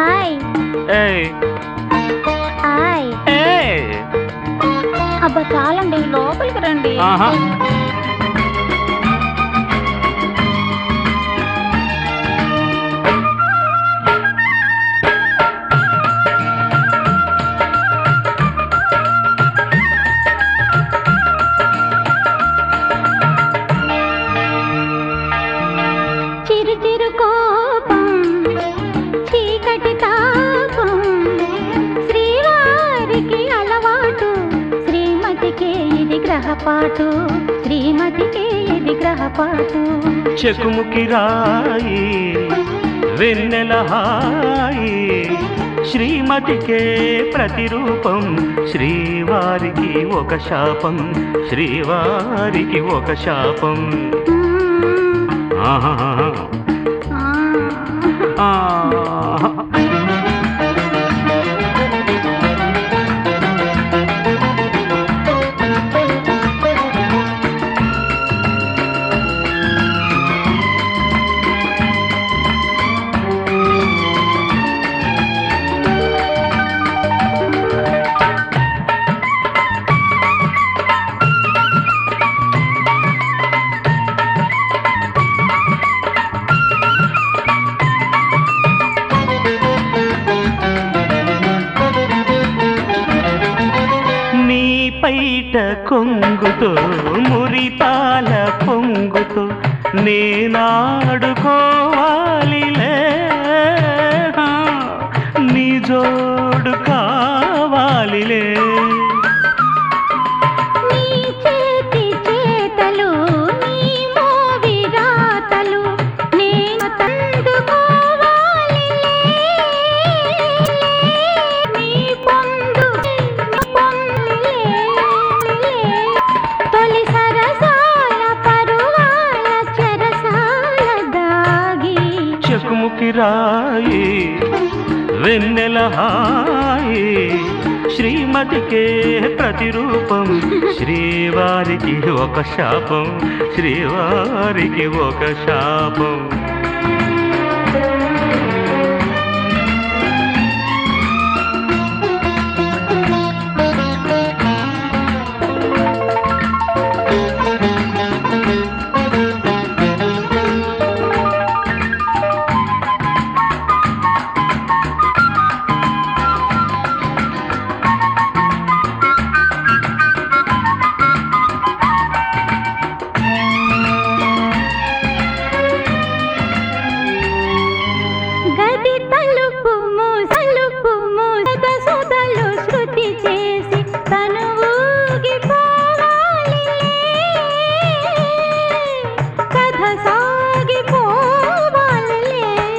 ఆయ్ ఏయ్ ఆయ్ ఏయ్ అబ్బా చాలండి లోపలికి రండి ఆహా చిరు చిరు కోపం చీకటి తాపం శ్రీవారికి అలవాటు శ్రీమతికే ఇది గ్రహపాటు శ్రీమతికే ఇది గ్రహపాటు చెకుముకి రాయి వెన్నెల హాయి శ్రీమతికే ప్రతిరూపం శ్రీవారికి ఒక శాపం శ్రీవారికి ఒక శాపం మ్మ్. ఆహా ఆ. ఆహా నీ పైట కొంగుతో మురిపాల పొంగుతో నేనాడుకోవాలిలే హా, నీ జోడు కావాలిలే నీ చేతి చేతలు నీ మోవి రాతలు నేను తందుకోవాలిలే నీ పొందు పొందులే తొలి సరసాల పరువాల చెరసాల దాగి చెకుముకి రాయి వెన్నెల హాయి శ్రీమతికే ప్రతిరూపం శ్రీవారికి ఒక శాపం శ్రీవారికి ఒక శాపం గది తలుపు మూసలుపు మూసద సుదలు శృతి చేసి తను ఊగిపోవాలి కథ సాగిపోవాలి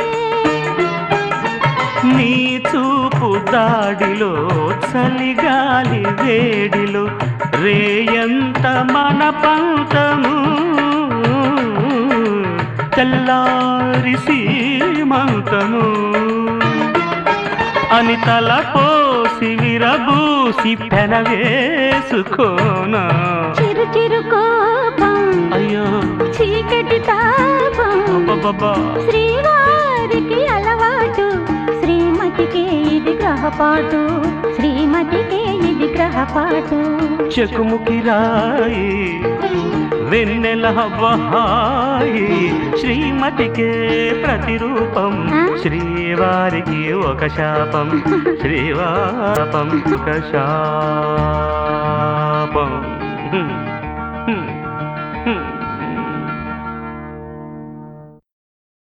నీ చూపు దాడిలో చలిగాలి వేడిలో రేయంత మన పంతము తెల్లారి సీమంతము అని తల పోసి విరబూసి పెనవేసుకోనా చిరు చిరు కోపం అయ్యో చీకటి తాపం అబ్బబ్బబ్బా. శ్రీవారికి అలవాటు శ్రీమతికే ఇది గ్రహపాటు శ్రీమతికే ఇది గ్రహపాటు చెకుముకి రాయి వెన్నెల బహాయి శ్రీమతికే ప్రతిరూపం శ్రీవారికి ఒక శాపం శ్రీవాపం ఒక శాపం